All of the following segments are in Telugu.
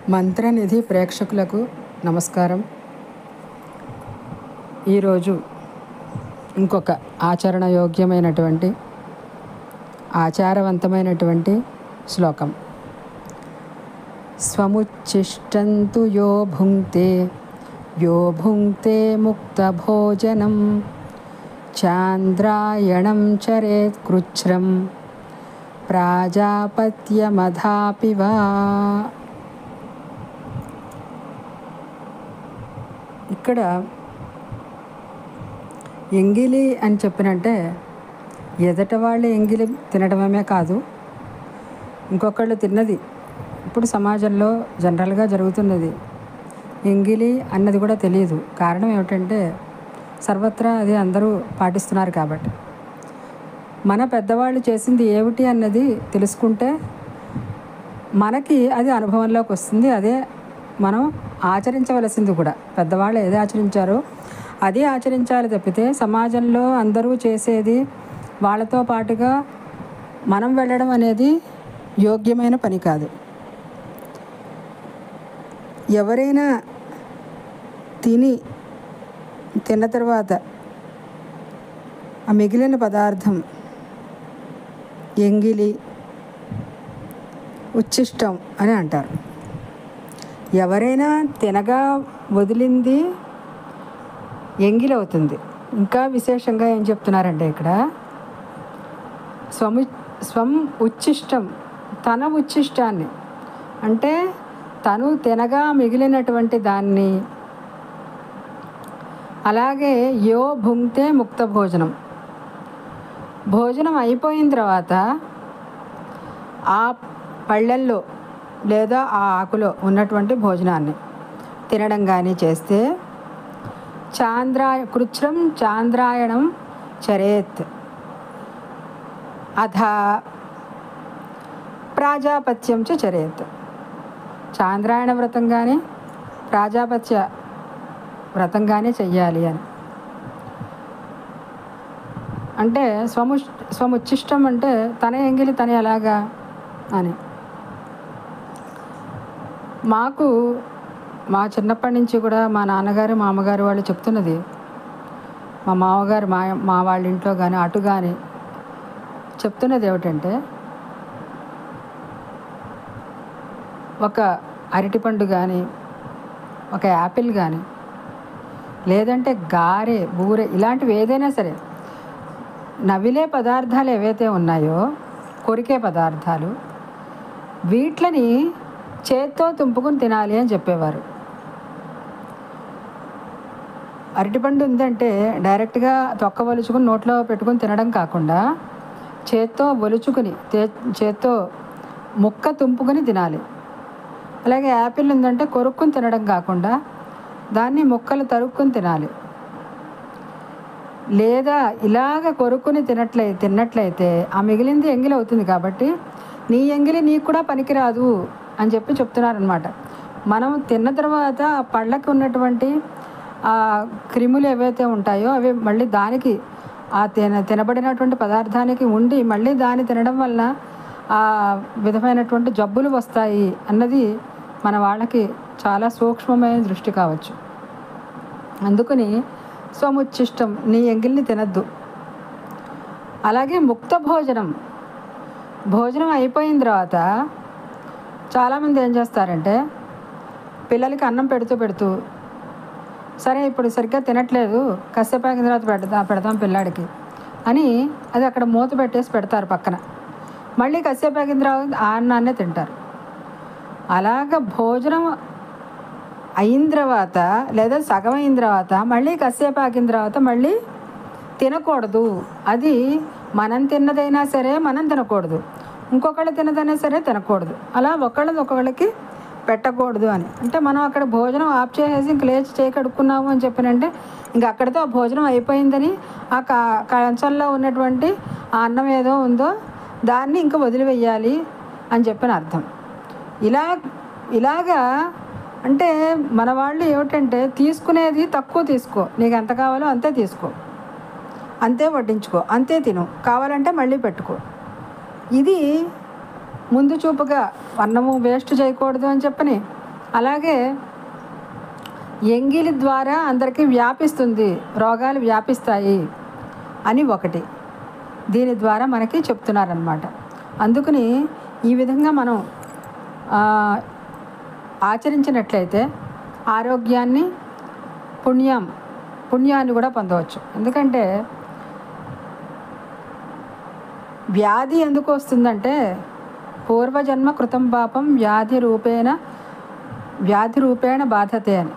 మంత్రనిధి ప్రేక్షకులకు నమస్కారం ఈరోజు ఇంకొక ఆచరణయోగ్యమైనటువంటి ఆచారవంతమైనటువంటి శ్లోకం స్వముచ్చిష్టంతు యో భుంక్తే యో భుంక్తే ముక్తభోజనం చాంద్రాయణం చరేత్ కృచ్ఛ్రం ప్రాజాపత్యమధాపి వా ఇక్కడ ఎంగిలి అని చెప్పినంటే ఎదట వాళ్ళు ఎంగిలి తినడమే కాదు ఇంకొకళ్ళు తిన్నది ఇప్పుడు సమాజంలో జనరల్గా జరుగుతున్నది ఎంగిలి అన్నది కూడా తెలియదు కారణం ఏమిటంటే సర్వత్రా అది అందరూ పాటిస్తున్నారు కాబట్టి మన పెద్దవాళ్ళు చేసింది ఏమిటి అన్నది తెలుసుకుంటే మనకి అది అనుభవంలోకి వస్తుంది అదే మనం ఆచరించవలసింది కూడా పెద్దవాళ్ళు ఏది ఆచరించారో అది ఆచరించాలి తప్పితే సమాజంలో అందరూ చేసేది వాళ్ళతో పాటుగా మనం వెళ్ళడం అనేది యోగ్యమైన పని కాదు ఎవరైనా తిని తిన్న తర్వాత ఆ మిగిలిన పదార్థం ఎంగిలి ఉచ్ఛిష్టం అని అంటారు ఎవరైనా తినగా వదిలింది ఎంగిలి అవుతుంది ఇంకా విశేషంగా ఏం చెప్తున్నారంటే ఇక్కడ స్వము స్వం ఉచ్ఛిష్టం తన ఉచ్ఛిష్టాన్ని అంటే తను తినగా మిగిలినటువంటి దాన్ని అలాగే యో భుంక్తే ముక్త భోజనం భోజనం అయిపోయిన తర్వాత ఆ పళ్ళెల్లో లేదా ఆ ఆకులో ఉన్నటువంటి భోజనాన్ని తినడం కానీ చేస్తే చాంద్రాయ కృచ్ఛ్రం చాంద్రాయణం చరేత్ అథ ప్రాజాపత్యం చ చరేత్ చాంద్రాయణ వ్రతం కానీ ప్రాజాపత్య వ్రతం కానీ చెయ్యాలి అని అంటే స్వము స్వముచ్చిష్టం అంటే తన ఎంగిలి తన ఎలాగా అని మాకు మా చిన్నప్పటి నుంచి కూడా మా నాన్నగారు మా అమ్మగారు వాళ్ళు చెప్తున్నది మా మామగారు మా మా వాళ్ళ ఇంట్లో కానీ అటు కానీ చెప్తున్నది ఏమిటంటే ఒక అరటిపండు కానీ ఒక యాపిల్ కానీ లేదంటే గారె బూరె ఇలాంటివి ఏదైనా సరే నవిలే పదార్థాలు ఏవైతే ఉన్నాయో కొరికే పదార్థాలు వీటిని చేత్తో తుంపుకుని తినాలి అని చెప్పేవారు అరటిపండు ఉందంటే డైరెక్ట్గా తొక్క ఒలుచుకుని నోట్లో పెట్టుకుని తినడం కాకుండా చేత్తో ఒలుచుకుని తే చేత్తో ముక్క తుంపుకొని తినాలి అలాగే యాపిల్ ఉందంటే కొరుక్కుని తినడం కాకుండా దాన్ని ముక్కలు తరుక్కుని తినాలి లేదా ఇలాగ కొరుక్కుని తినట్లయి తిన్నట్లయితే ఆ మిగిలింది ఎంగిలి అవుతుంది కాబట్టి నీ ఎంగిలి నీకు కూడా పనికిరాదు అని చెప్పి చెప్తున్నారనమాట మనం తిన్న తర్వాత ఆ పళ్ళకి ఉన్నటువంటి ఆ క్రిములు ఏవైతే ఉంటాయో అవి మళ్ళీ దానికి ఆ తిన తినబడినటువంటి పదార్థానికి ఉండి మళ్ళీ దాన్ని తినడం వల్ల ఆ విధమైనటువంటి జబ్బులు వస్తాయి అన్నది మన వాళ్ళకి చాలా సూక్ష్మమైన దృష్టి కావచ్చు అందుకని స్వముచ్చిష్టం నీ ఎంగిల్ని తినద్దు అలాగే ముక్త భోజనం భోజనం అయిపోయిన తర్వాత చాలామంది ఏం చేస్తారంటే పిల్లలకి అన్నం పెడుతూ పెడుతూ సరే ఇప్పుడు సరిగ్గా తినట్లేదు కాసేపు ఆగిన తర్వాత పెడతా పెడతాం పిల్లాడికి అని అది అక్కడ మూత పెట్టేసి పెడతారు పక్కన మళ్ళీ కాసేపు ఆగిన తర్వాత ఆ అన్నాన్నే తింటారు అలాగ భోజనం అయిన తర్వాత లేదా సగం అయిన తర్వాత మళ్ళీ కాసేపు ఆగిన తర్వాత మళ్ళీ తినకూడదు అది మనం తిన్నదైనా సరే మనం తినకూడదు ఇంకొకళ్ళు తినదైనా సరే తినకూడదు అలా ఒకళ్ళది ఒకళ్ళకి పెట్టకూడదు అని అంటే మనం అక్కడ భోజనం ఆఫ్ చేసేసి ఇంక లేచి చేయి కడుక్కున్నాము అని చెప్పినంటే ఇంక అక్కడితో ఆ భోజనం అయిపోయిందని ఆ కా కంచంలో ఉన్నటువంటి ఆ అన్నం ఏదో ఉందో దాన్ని ఇంకా వదిలివేయాలి అని చెప్పిన అర్థం ఇలా ఇలాగా అంటే మన వాళ్ళు ఏమిటంటే తీసుకునేది తక్కువ తీసుకో నీకు ఎంత కావాలో అంతే తీసుకో అంతే వడ్డించుకో అంతే తిను కావాలంటే మళ్ళీ పెట్టుకో ఇది ముందు చూపుగా అన్నము వేస్ట్ చేయకూడదు అని చెప్పని అలాగే ఎంగిలి ద్వారా అందరికీ వ్యాపిస్తుంది రోగాలు వ్యాపిస్తాయి అని ఒకటి దీని ద్వారా మనకి చెప్తున్నారనమాట అందుకని ఈ విధంగా మనం ఆ, ఆచరించినట్లయితే ఆరోగ్యాన్ని పుణ్యం పుణ్యాన్ని కూడా పొందవచ్చు ఎందుకంటే వ్యాధి ఎందుకు వస్తుందంటే పూర్వజన్మ కృతం పాపం వ్యాధి రూపేణ వ్యాధి రూపేణ బాధతే అని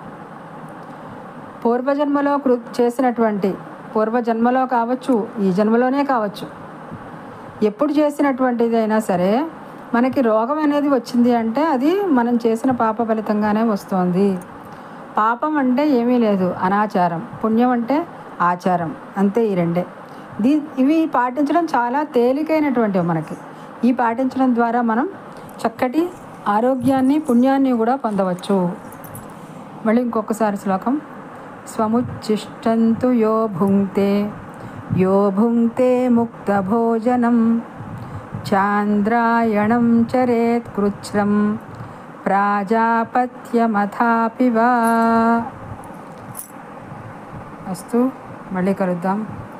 పూర్వజన్మలో కృ చేసినటువంటి పూర్వజన్మలో కావచ్చు ఈ జన్మలోనే కావచ్చు ఎప్పుడు చేసినటువంటిదైనా సరే మనకి రోగం అనేది వచ్చింది అంటే అది మనం చేసిన పాప ఫలితంగానే వస్తుంది పాపం అంటే ఏమీ లేదు అనాచారం పుణ్యం అంటే ఆచారం అంతే ఈ రెండే దీ ఇవి పాటించడం చాలా తేలికైనటువంటివి మనకి ఈ పాటించడం ద్వారా మనం చక్కటి ఆరోగ్యాన్ని పుణ్యాన్ని కూడా పొందవచ్చు మళ్ళీ ఇంకొకసారి శ్లోకం స్వముచ్చిష్టంతు యో భుంక్తే యో భుంక్తే ముక్తభోజనం చాంద్రాయణం చరేత్ కృచ్ఛ్రం ప్రాజాపత్యమథాపి వా అస్తు మళ్ళీ కలుద్దాం